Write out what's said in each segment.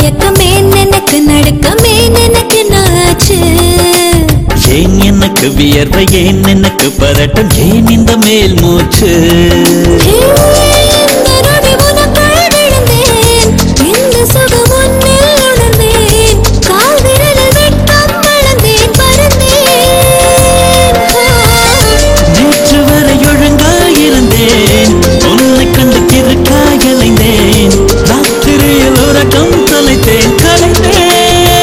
மயக்கமே எனக்கு நடுக்கமே எனக்கு நாச்சு ஏன் எனக்கு வியர்வை ஏன் எனக்கு பதட்டம் ஏன் இந்த மேல் மூச்சு ஹே, இந்த நொடி உனக்குள் விழுந்தேன். இந்த சுகம் உன்னில் உணர்ந்தேன். கால் விரலில் வெட்கம் வளர்ந்தேன், பறந்தேன். நேற்று வரை ஒழுங்காயிருந்தேன் உன்னை கண்டு கிறுக்காயலைந்தேன் ராத்திரியில் உறக்கம் தொலைத்தேன் கலைந்தேன்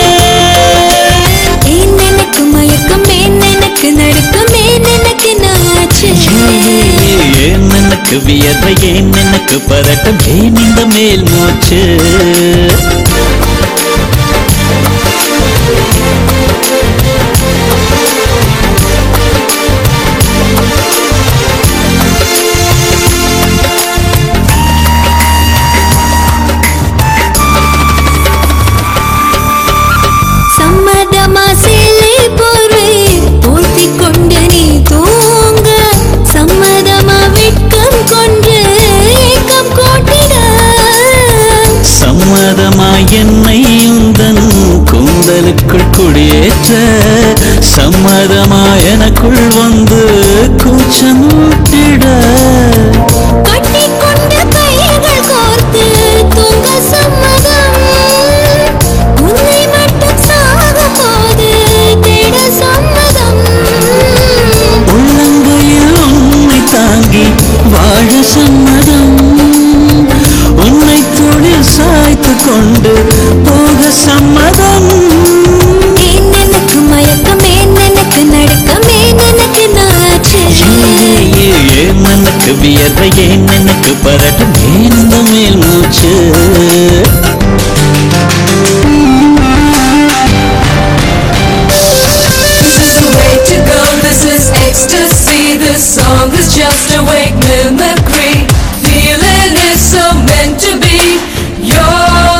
ஏன் எனக்கு மயக்கம், ஏன் எனக்கு நடுக்கம், ஏன் எனக்கு நாச்சு? ஏன் எனக்கு வியர்வை ஏன் எனக்கு பதட்டம் ஏன் இந்த மேல் மூச்சு சம்மதமா சேலை போர்வை போர்த்திக் கொண்டு நீ தூங்க சம்மதமா வெட்கம் கொண்டு ஏக்கம் கோட்டிட சம்மதமாய் என்னை உந்தன் கூந்தலுக்குள் குடியேற்ற சம்மதமாய் எனக்குள் வந்து கூச்சமூட்டிட கட்டிக்கொண்ட கைகள் கோர்த்து தூங்க சம்மதம் உன்னை மட்டும் சாகும் போது தேட சம்மதம் உள்ளங்கையில் உன்னை தாங்கி வாழ சம்மதம் உன்னை தொழில் சாய்த்து கொண்டு போக சம்மதம் ஏன் எனக்கு மயக்கம் ஏன் எனக்கு நடுக்கம் ஏன் எனக்கு நாச்சு ஏன் எனக்கு வியர்வை ஏன் எனக்கு பரட்டும் ஏன் இந்த மேல் மூச்சு This is the way to go, this is ecstasy. This song is just a wake mimicry. Feeling is so meant to be. Your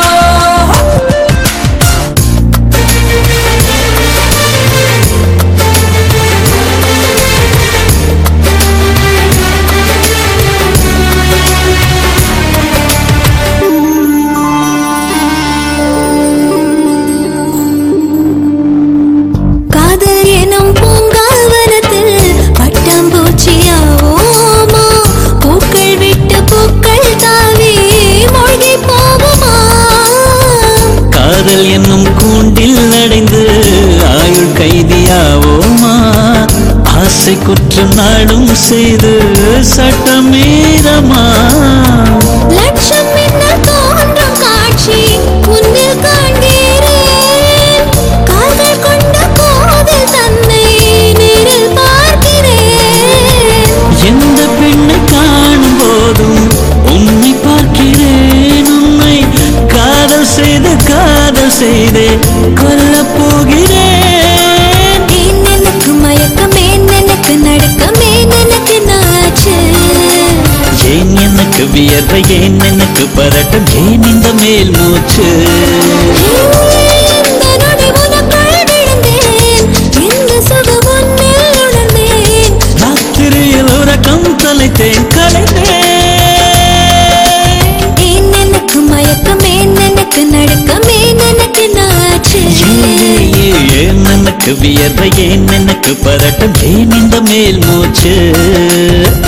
காதல் எனும் பூங்காவனத்தில் பட்டாம்பூச்சியாவோமா பூக்கள் விட்டு பூக்கள் தாவி மூழ்கி போகுமா காதல் என்னும் கூண்டில் அடைந்து ஆயுள் கைதியாவோமா ஆசை குற்றம் நாடும் செய்து சட்டமீறமா லட்சம் மின்னல் தோன்றும் காட்சி உன்னில் காண்கிறேன் கால்கள் கொண்ட கோவில் தன்னை நேரில் பார்க்கிறேன் எந்த பெண்ணை காணும் போதும் உன்னை பார்க்கிறேன் உன்னை காதல் செய்து காதல் செய்தே கொல்லப் போகிறேன் ஏன் எனக்கு மயக்கம் ஏன் எனக்கு நடுக்கம் ஏன் எனக்கு நாச்சு ஏன் எனக்கு வியர்வை ஏன் எனக்கு பரட்டும் ஏன் இந்த மேல் மூச்சு இந்த நொடி உனக்குள் விழுந்தேன். இந்த சுகம் உன்னில் உணர்ந்தேன். ராத்திரியில் உறக்கம் தொலைத்தேன் கலைந்தேன் ஏன் எனக்கு மயக்கம் ஏன் எனக்கு நடுக்கம் ஏன் எனக்கு நாச்சு ஏன் எனக்கு வியர்வை ஏன் எனக்கு பரட்டும் ஏன் இந்த மேல் மூச்சு